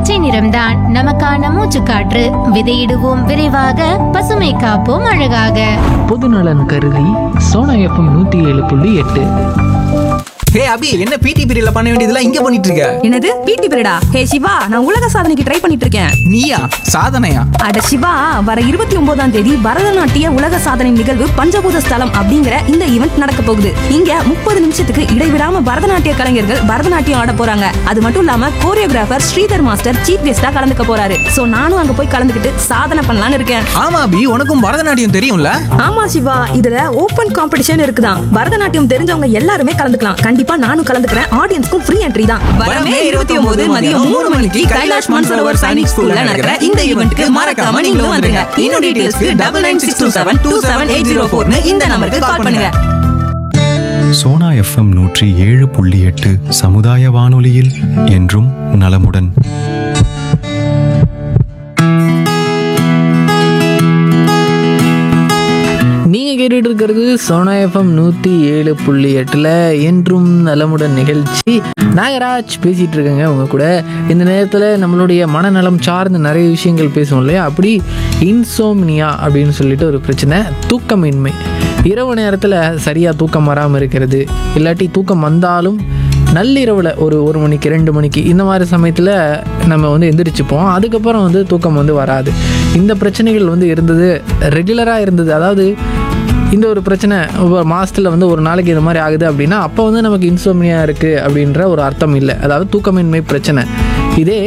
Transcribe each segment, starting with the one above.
பச்சை நிறம்தான் நமக்கான மூச்சுக்காற்று விதையிடுவோம் விரைவாக பசுமை காப்போம் அழகாக பொதுநலன் கருதி சோனா எஃப்எம் நூற்றி ஏழு புள்ளி எட்டு ஹே அபி என்ன பிடி பீரியட்ல பண்ண வேண்டியதெல்லாம் இங்க பண்ணிட்டு இருக்க என்னது பிடி பீரியடா ஹே சிவா நான் உலக சாதனைக்கு ட்ரை பண்ணிட்டு இருக்கேன் நீயா சாதனையா அட சிவா வர இருபத்தி ஒன்பதாம் தேதி பரதநாட்டிய உலக சாதனை நிகழ்வு பஞ்சபூத ஸ்தலம் அப்படிங்கிற இந்த ஈவெண்ட் நடக்க போகுது இங்க முப்பது நிமிஷத்துக்கு இடைவிடாம பரதநாட்டிய கலைஞர்கள் பரதநாட்டியம் ஆட போறாங்க அது மட்டும் இல்லாம கோரியோகிராஃபர் ஸ்ரீதர் மாஸ்டர் சீஃப் கெஸ்டா கலந்துக்க போறாரு சோ நானும் அங்க போய் கலந்துக்கிட்டு சாதனை பண்ணலாம்னு இருக்கேன் ஆமா அபி உனக்கும் பரதநாட்டியம் தெரியும்ல ஆமா சிவா இதுல ஓபன் காம்படிஷன் இருக்குதான் பரதநாட்டியம் தெரிஞ்சவங்க எல்லாருமே கலந்துக்கலாம் கண்டிப்பா நானும் கலந்துக்கிறேன் ஆடியன்ஸ்க்கும் ஃப்ரீ என்ட்ரி தான் வரமே இருபத்தி ஒன்பது மதியம் மூணு மணிக்கு கைலாஷ் மான்சரோவர் சைனிக் ஸ்கூல்ல நடக்கிற இந்த ஈவெண்ட்க்கு மறக்காம நீங்களும் வந்துருங்க இன்னும் டீடைல்ஸ்க்கு double nine six two seven two seven eight zero ஃபோர்னு இந்த நம்பருக்கு கால் பண்ணுங்க சோனா எஃப்எம் நூற்றி ஏழு புள்ளி எட்டு சமுதாய வானொலியில் என்றும் நலமுடன் நீங்கள் கேட்டுட்டு இருக்கிறது சோனா எஃப்எம் நூற்றி ஏழு புள்ளி எட்டில் என்றும் நலமுடன் நிகழ்ச்சி நாகராஜ் பேசிகிட்டு இருக்கேங்க உங்க கூட இந்த நேரத்தில் நம்மளுடைய மனநலம் சார்ந்த நிறைய விஷயங்கள் பேசுவோம் இல்லையா அப்படி இன்சோம்னியா அப்படின்னு சொல்லிட்டு ஒரு பிரச்சனை தூக்கமின்மை இரவு நேரத்தில் சரியாக தூக்கம் வராமல் இருக்கிறது இல்லாட்டி தூக்கம் வந்தாலும் நள்ளிரவில் ஒரு ஒரு மணிக்கு ரெண்டு மணிக்கு இந்த மாதிரி சமயத்தில் நம்ம வந்து எந்திரிச்சுப்போம் அதுக்கப்புறம் வந்து தூக்கம் வந்து வராது இந்த பிரச்சனைகள் வந்து இருந்தது ரெகுலராக இருந்தது அதாவது இந்த ஒரு பிரச்சனை ஒரு மாதத்தில் வந்து ஒரு நாளைக்கு இது மாதிரி ஆகுது அப்படின்னா அப்போ வந்து நமக்கு இன்சோம்னியா இருக்குது அப்படின்ற ஒரு அர்த்தம் இல்லை அதாவது தூக்கமின்மை பிரச்சனை இதே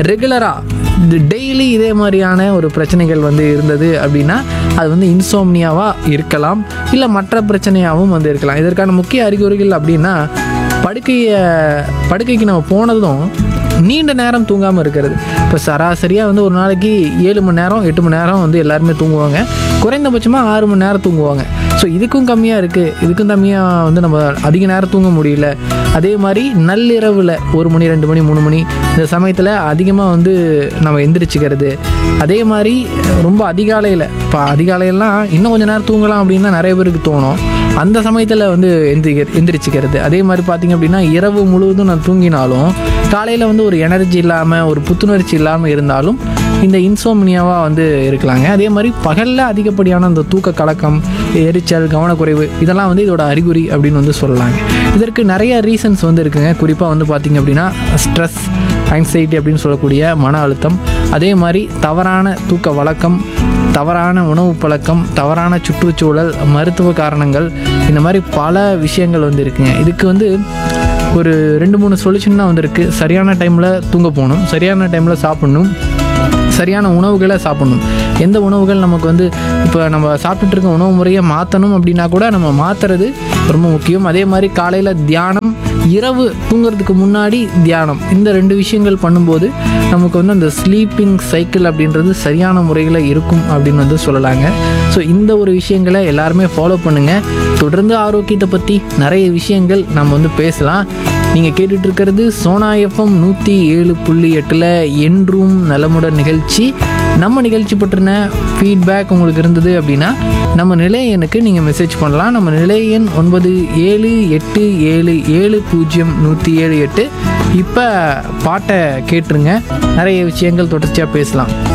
ரெகுலராக டெய்லி இதே மாதிரியான ஒரு பிரச்சனைகள் வந்து இருந்தது அப்படின்னா அது வந்து இன்சோம்னியாவாக இருக்கலாம் இல்லை மற்ற பிரச்சனையாகவும் வந்து இருக்கலாம் இதற்கான முக்கிய அறிகுறிகள் அப்படின்னா படுக்கையை படுக்கைக்கு நம்ம போனதும் நீண்ட நேரம் தூங்காமல் இருக்கிறது இப்போ சராசரியாக வந்து ஒரு நாளைக்கு ஏழு மணி நேரம் எட்டு மணி நேரம் வந்து எல்லாருமே தூங்குவாங்க குறைந்தபட்சமாக ஆறு மணி நேரம் தூங்குவாங்க ஸோ இதுக்கும் கம்மியாக இருக்குது இதுக்கும் கம்மியாக வந்து நம்ம அதிக நேரம் தூங்க முடியல அதே மாதிரி நள்ளிரவில் ஒரு மணி ரெண்டு மணி மூணு மணி இந்த சமயத்தில் அதிகமாக வந்து நம்ம எந்திரிச்சுக்கிறது அதே மாதிரி ரொம்ப அதிகாலையில் இப்போ அதிகாலையெல்லாம் இன்னும் கொஞ்சம் நேரம் தூங்கலாம் அப்படின்னு நிறைய பேருக்கு தோணும் அந்த சமயத்தில் வந்து எந்திரிக்க எந்திரிச்சிக்கிறது அதே மாதிரி பார்த்திங்க அப்படின்னா இரவு முழுவதும் நான் தூங்கினாலும் காலையில் வந்து ஒரு எனர்ஜி இல்லாமல் ஒரு புத்துணர்ச்சி இல்லாமல் இருந்தாலும் இந்த இன்சோம்னியாவாக வந்து இருக்கலாங்க அதே மாதிரி பகலில் அதிகப்படியான அந்த தூக்க கலக்கம் எரிச்சல் கவனக்குறைவு இதெல்லாம் வந்து இதோட அறிகுறி அப்படின்னு வந்து சொல்லலாங்க இதற்கு நிறைய ரீசன்ஸ் வந்து இருக்குங்க குறிப்பாக வந்து பார்த்திங்க அப்படின்னா ஸ்ட்ரெஸ் ஆங்ஸைட்டி அப்படின்னு சொல்லக்கூடிய மன அழுத்தம் அதே மாதிரி தவறான தூக்க வழக்கம் தவறான உணவு பழக்கம் தவறான சுற்றுச்சூழல் மருத்துவ காரணங்கள் இந்த மாதிரி பல விஷயங்கள் வந்து இருக்குங்க இதுக்கு வந்து ஒரு ரெண்டு மூணு சொல்யூஷன் தான் வந்திருக்கு சரியான டைமில் தூங்க போகணும் சரியான டைமில் சாப்பிடணும் சரியான உணவுகளை சாப்பிடணும் எந்த உணவுகள் நமக்கு வந்து இப்போ நம்ம சாப்பிட்டுட்டு இருக்க உணவு முறையை மாற்றணும் அப்படின்னா கூட நம்ம மாற்றுறது ரொம்ப முக்கியம் அதே மாதிரி காலையில் தியானம் இரவு தூங்குறதுக்கு முன்னாடி தியானம் இந்த ரெண்டு விஷயங்கள் பண்ணும்போது நமக்கு வந்து அந்த ஸ்லீப்பிங் சைக்கிள் அப்படின்றது சரியான முறையில் இருக்கும் அப்படின்னு வந்து சொல்லலாங்க ஸோ இந்த ஒரு விஷயங்களை எல்லாருமே ஃபாலோ பண்ணுங்கள் தொடர்ந்து ஆரோக்கியத்தை பற்றி நிறைய விஷயங்கள் நம்ம வந்து பேசலாம் நீங்கள் கேட்டுட்டு இருக்கிறது சோனா எஃப்எம் நூற்றி ஏழு புள்ளி எட்டில் என்றும் நலமுடன் நிகழ்ச்சி நம்ம நிகழ்ச்சி பற்றின ஃபீட்பேக் உங்களுக்கு இருந்தது அப்படின்னா நம்ம நிலையனுக்கு நீங்கள் மெசேஜ் பண்ணலாம் நம்ம நிலைய எண் ஒன்பது ஏழு எட்டு ஏழு ஏழு பூஜ்ஜியம் நூற்றி ஏழு எட்டு இப்போ பாட்டை கேட்டுருங்க நிறைய விஷயங்கள் தொடர்ச்சியாக பேசலாம்